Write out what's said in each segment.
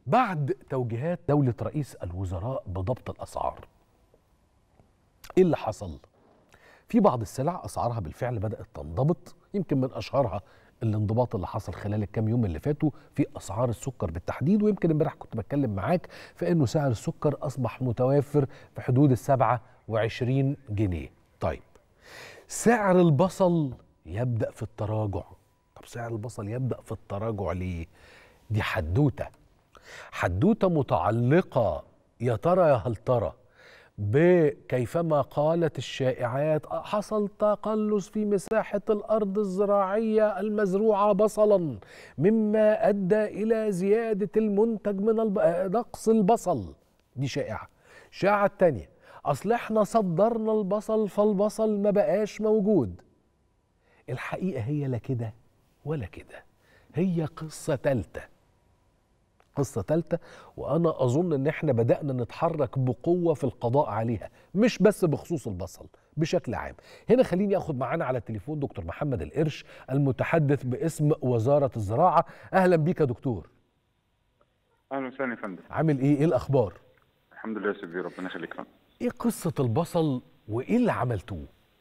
بعد توجيهات دولة رئيس الوزراء بضبط الأسعار إيه اللي حصل؟ في بعض السلع أسعارها بالفعل بدأت تنضبط يمكن من أشهرها الانضباط اللي حصل خلال الكام يوم اللي فاتوا في أسعار السكر بالتحديد ويمكن امبارح كنت بتكلم معاك في أنه سعر السكر أصبح متوافر في حدود السبعة وعشرين جنيه طيب سعر البصل يبدأ في التراجع طب سعر البصل يبدأ في التراجع ليه؟ دي حدوتة حدوتة متعلقة يا ترى يا هل ترى بكيفما قالت الشائعات حصل تقلص في مساحة الأرض الزراعية المزروعة بصلا مما أدى إلى زيادة المنتج من الب... نقص البصل دي شائعة الشائعة التانية أصل احنا صدرنا البصل فالبصل ما بقاش موجود الحقيقة هي لا كده ولا كده هي قصة تالتة قصة تالتة وأنا أظن إن إحنا بدأنا نتحرك بقوة في القضاء عليها مش بس بخصوص البصل بشكل عام هنا خليني أخد معانا على التليفون دكتور محمد القرش المتحدث باسم وزارة الزراعة أهلا بيك يا دكتور اهلا وسهلا يا فندم عامل إيه إيه الأخبار الحمد لله يا سيدي ربنا يخليك يا فندم إيه قصة البصل وإيه اللي عملتوه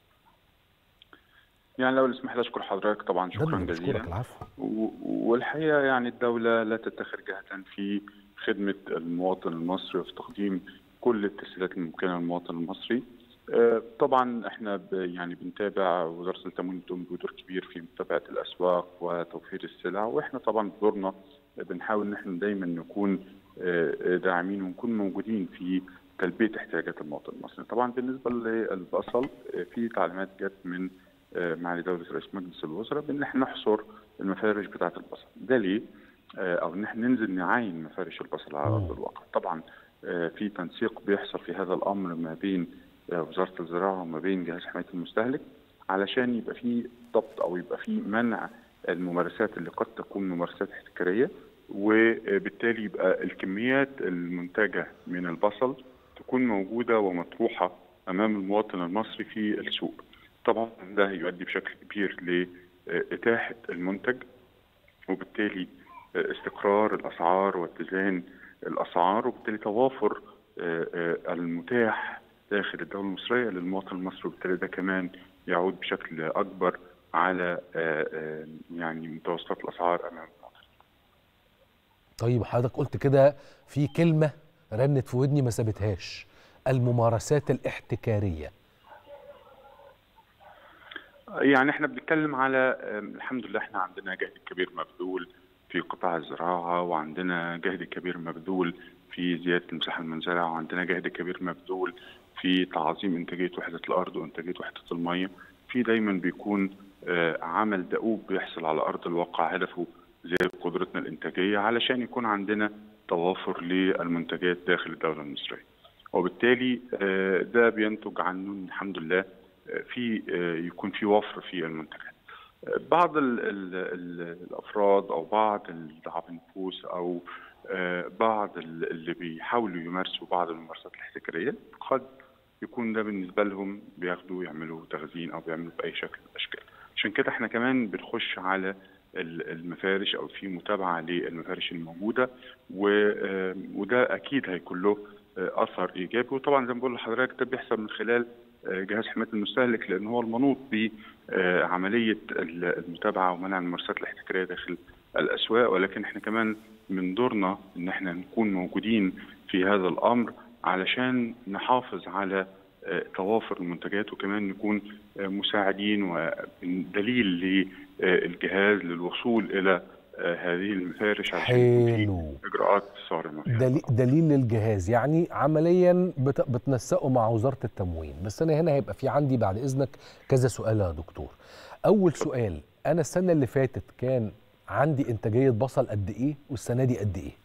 يعني لو اسمح لي اشكر حضرتك طبعا ده شكرا اللي بشكرك جزيلا العفو و- والحقيقه يعني الدوله لا تتخر جهه في خدمه المواطن المصري وفي تقديم كل التسهيلات الممكنه للمواطن المصري آه، طبعا احنا ب- يعني بنتابع وزاره التموين بتقوم بدور كبير في متابعه الاسواق وتوفير السلع واحنا طبعا بدورنا بنحاول ان احنا دايما نكون آه، داعمين ونكون موجودين في تلبيه احتياجات المواطن المصري طبعا بالنسبه للبصل آه، في تعليمات جت من آه، معالي دوله رئيس مجلس الوزراء بان احنا نحصر المفارش بتاعه البصل ده ليه آه، او ان احنا ننزل نعاين مفارش البصل على ارض الواقع طبعا آه، في تنسيق بيحصل في هذا الامر ما بين آه، وزاره الزراعه وما بين جهاز حمايه المستهلك علشان يبقى في ضبط او يبقى في منع الممارسات اللي قد تكون ممارسات احتكاريه وبالتالي يبقى الكميات المنتجه من البصل تكون موجوده ومطروحه امام المواطن المصري في السوق. طبعا ده يؤدي بشكل كبير لاتاحه المنتج وبالتالي استقرار الاسعار واتزان الاسعار وبالتالي توافر آه، آه، المتاح داخل الدوله المصريه للمواطن المصري وبالتالي ده كمان يعود بشكل اكبر على آه، آه، يعني متوسطات الاسعار امام المواطن. طيب حضرتك قلت كده في كلمة رنت في ودني ما سابتهاش الممارسات الاحتكارية يعني احنا بنتكلم على آم، الحمد لله احنا عندنا جهد كبير مبذول في قطاع الزراعه وعندنا جهد كبير مبذول في زياده المساحه المنزرعه وعندنا جهد كبير مبذول في تعظيم انتاجيه وحده الارض وانتاجيه وحده الميه في دايما بيكون آه، عمل دؤوب بيحصل على ارض الواقع هدفه زياده قدرتنا الانتاجيه علشان يكون عندنا توافر للمنتجات داخل الدوله المصريه. وبالتالي آه، ده بينتج عنه إن الحمد لله آه، في آه، يكون في وفر في المنتجات. آه، بعض ال ال ال الافراد او بعض ضعاف النفوس او آه، بعض ال- اللي بيحاولوا يمارسوا بعض الممارسات الاحتكاريه قد يكون ده بالنسبه لهم بياخدوا يعملوا تخزين او بيعملوا باي شكل من الاشكال. عشان كده احنا كمان بنخش على ال- المفارش او في متابعه للمفارش الموجوده و- آه، وده اكيد هيكون له آه، اثر ايجابي وطبعا زي ما بقول لحضرتك ده بيحصل من خلال آه، جهاز حمايه المستهلك لان هو المنوط بعمليه المتابعه ومنع الممارسات الاحتكاريه داخل الاسواق ولكن احنا كمان من دورنا ان احنا نكون موجودين في هذا الامر علشان نحافظ على آه، توافر المنتجات وكمان نكون آه، مساعدين ودليل للجهاز للوصول الى آه، هذه المفارش عشان يكون في حلو اجراءات صارمه فيها. دليل, دليل للجهاز يعني عمليا بت- بتنسقوا مع وزارة التموين بس أنا هنا هيبقى في عندي بعد إذنك كذا سؤال يا دكتور أول سؤال أنا السنة اللي فاتت كان عندي إنتاجية بصل قد إيه والسنة دي قد إيه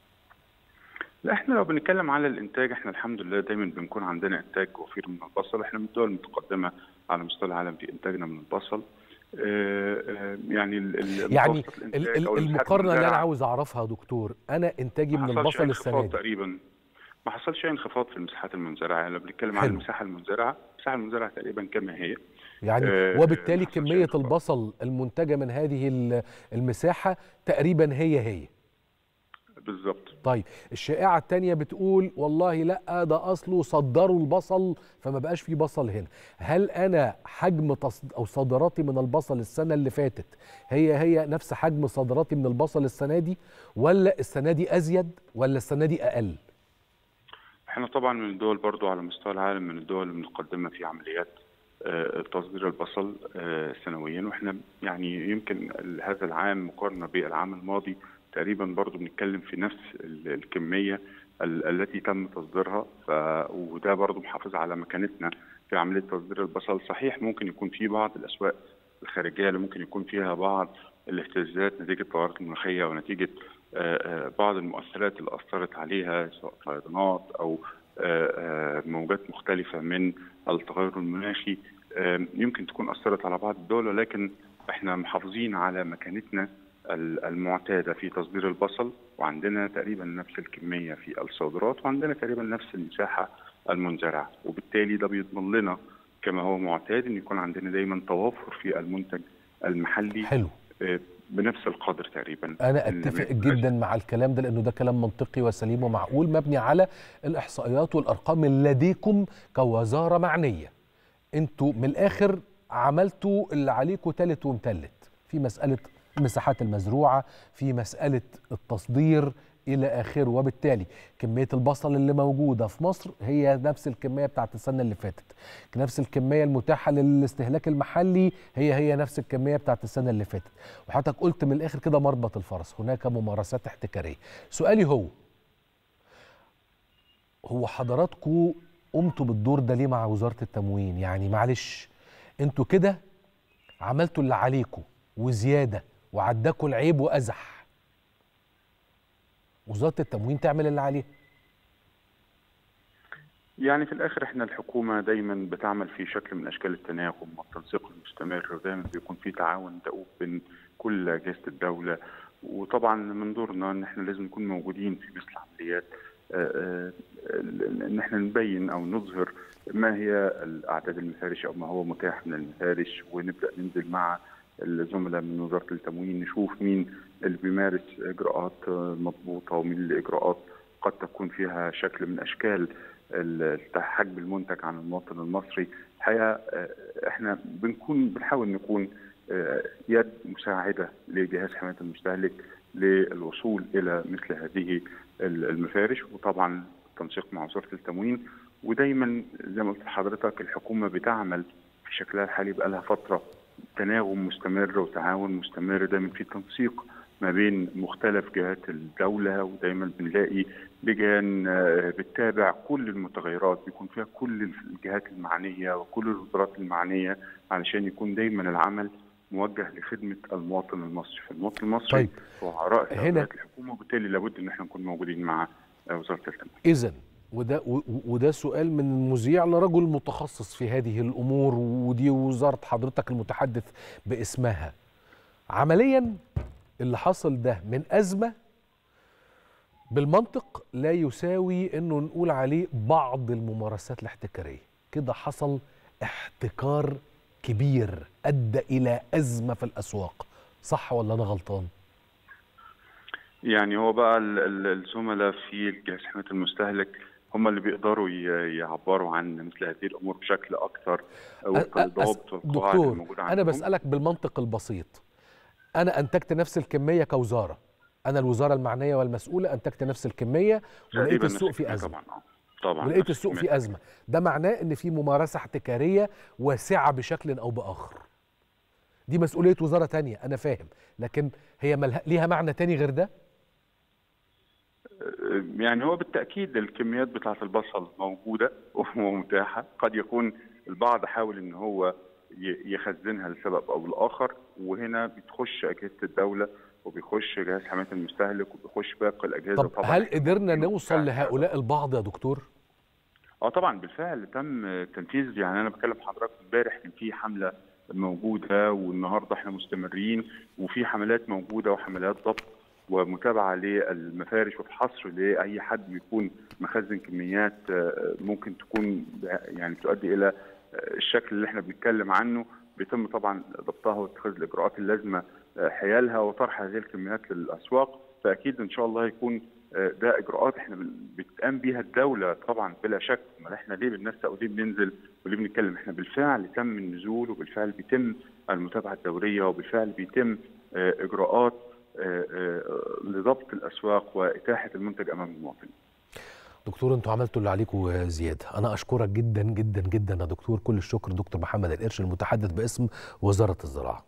لا احنا لو بنتكلم على الانتاج احنا الحمد لله دايما بنكون عندنا انتاج وفير من البصل احنا من الدول المتقدمه على مستوى العالم في انتاجنا من البصل آه، آه، يعني ال- ال- يعني متوسط ال- الإنتاج ال- أو المساحات المقارنة اللي أنا المزرعة عاوز أعرفها يا دكتور أنا إنتاجي ما من حصلش البصل أي السنة انخفاض دي تقريبا ما حصلش اي انخفاض في المساحات المنزرعه يعني لو بنتكلم عن حلو. المساحه المنزرعه المساحه المنزرعه تقريبا كما هي يعني آه، وبالتالي ما حصلش كمية انخفاض. البصل المنتجة من هذه ال- المساحة تقريبا هي هي بالظبط طيب الشائعة التانية بتقول والله لا ده أصله صدروا البصل فما بقاش فيه بصل هنا هل أنا حجم تصد أو صادراتي من البصل السنة اللي فاتت هي هي نفس حجم صادراتي من البصل السنة دي ولا السنة دي أزيد ولا السنة دي أقل احنا طبعا من الدول برضو على مستوى العالم من الدول المتقدمة في عمليات آه، تصدير البصل آه، سنويا واحنا يعني يمكن هذا العام مقارنة بالعام الماضي تقريبا برضو بنتكلم في نفس ال- الكمية ال- التي تم تصديرها ف... وده برضو محافظ على مكانتنا في عملية تصدير البصل صحيح ممكن يكون في بعض الأسواق الخارجية اللي ممكن يكون فيها بعض الاهتزازات نتيجة التغيرات المناخية ونتيجة آه، آه، بعض المؤثرات اللي أثرت عليها سواء فيضانات أو آه، آه، موجات مختلفة من التغير المناخي آه، يمكن تكون أثرت على بعض الدول ولكن احنا محافظين على مكانتنا ال- المعتادة في تصدير البصل وعندنا تقريبا نفس الكمية في الصادرات وعندنا تقريبا نفس المساحة المنزرعة وبالتالي ده بيضمن لنا كما هو معتاد ان يكون عندنا دايما توافر في المنتج المحلي حلو آه، بنفس القدر تقريبا أنا اللي أتفق ما يبقاش- جدا مع الكلام ده لأنه ده كلام منطقي وسليم ومعقول مبني على الإحصائيات والأرقام اللي لديكم كوزارة معنية انتوا من الآخر عملتوا اللي عليكم تالت ومتلت في مسألة المساحات المزروعة في مسألة التصدير إلى آخره وبالتالي كمية البصل اللي موجودة في مصر هي نفس الكمية بتاعت السنة اللي فاتت نفس الكمية المتاحة للاستهلاك المحلي هي هي نفس الكمية بتاعت السنة اللي فاتت وحضرتك قلت من الآخر كده مربط الفرس هناك ممارسات احتكارية سؤالي هو هو حضراتكم قمتوا بالدور ده ليه مع وزارة التموين يعني معلش انتوا كده عملتوا اللي عليكم وزيادة وعداكوا العيب وأزح وزارة التموين تعمل اللي عليها يعني في الاخر احنا الحكومه دايما بتعمل في شكل من اشكال التناغم والتنسيق المستمر ودايما بيكون في تعاون دؤوب بين كل اجهزه الدوله وطبعا من دورنا ان احنا لازم نكون موجودين في مثل العمليات آه، آه، ان احنا نبين او نظهر ما هي الاعداد المفارش او ما هو متاح من المفارش ونبدا ننزل مع الزملاء من وزاره التموين نشوف مين اللي بيمارس اجراءات آه، مضبوطه ومين اللي اجراءات قد تكون فيها شكل من اشكال ال- حجب المنتج عن المواطن المصري الحقيقه آه، احنا بنكون بنحاول نكون آه، يد مساعده لجهاز حمايه المستهلك للوصول الى مثل هذه ال- المفارش وطبعا التنسيق مع وزاره التموين ودايما زي ما قلت لحضرتك الحكومه بتعمل في شكلها الحالي بقى لها فتره تناغم مستمر وتعاون مستمر دايما في تنسيق ما بين مختلف جهات الدولة ودايما بنلاقي لجان آه، بتتابع كل المتغيرات بيكون فيها كل الجهات المعنية وكل الوزارات المعنية علشان يكون دايما العمل موجه لخدمة المواطن المصري فالمواطن المصري طيب. هو رأس هنا- أولويات الحكومة وبالتالي لابد ان احنا نكون موجودين مع آه، وزارة التموين إذا وده و- و- وده سؤال من المذيع لرجل متخصص في هذه الأمور ودي وزارة حضرتك المتحدث باسمها عمليا اللي حصل ده من أزمة بالمنطق لا يساوي انه نقول عليه بعض الممارسات الاحتكاريه كده حصل احتكار كبير ادى الى ازمه في الاسواق صح ولا انا غلطان يعني هو بقى ال- ال- الزملاء في جهاز حماية المستهلك هم اللي بيقدروا ي- يعبروا عن مثل هذه الامور بشكل اكثر وفق أ- أ- الضوابط والقواعد دكتور الموجوده انا عندهم. بسالك بالمنطق البسيط انا انتجت نفس الكميه كوزاره انا الوزاره المعنيه والمسؤوله انتجت نفس الكميه ولقيت تقريباً السوق نفس في الكمية ازمه طبعا اه طبعا ولقيت نفس السوق الكمية. في ازمه ده معناه ان في ممارسه احتكاريه واسعه بشكل او باخر دي مسؤوليه وزاره تانية انا فاهم لكن هي ملها ليها معنى تاني غير ده يعني هو بالتاكيد الكميات بتاعه البصل موجوده ومتاحه قد يكون البعض حاول ان هو ي- يخزنها لسبب او لاخر وهنا بتخش اجهزه الدوله وبيخش جهاز حمايه المستهلك وبيخش باقي الاجهزه طب طبعا هل قدرنا نوصل يعني لهؤلاء البعض يا دكتور اه طبعا بالفعل تم تنفيذ يعني انا بكلم حضرتك امبارح كان في حمله موجوده والنهارده احنا مستمرين وفي حملات موجوده وحملات ضبط ومتابعه للمفارش وفحصر لاي حد بيكون مخزن كميات آه، ممكن تكون يعني تؤدي الى آه، الشكل اللي احنا بنتكلم عنه بيتم طبعا ضبطها واتخاذ الاجراءات اللازمه آه، حيالها وطرح هذه الكميات للاسواق فاكيد ان شاء الله هيكون ده اجراءات احنا بتقام بيها الدوله طبعا بلا شك ما احنا ليه بننسق وليه بننزل وليه بنتكلم احنا بالفعل تم النزول وبالفعل بيتم المتابعه الدوريه وبالفعل بيتم اجراءات لضبط الاسواق واتاحه المنتج امام المواطن. دكتور انتوا عملتوا اللي عليكم زياده انا اشكرك جدا جدا جدا يا دكتور كل الشكر دكتور محمد القرش المتحدث باسم وزاره الزراعه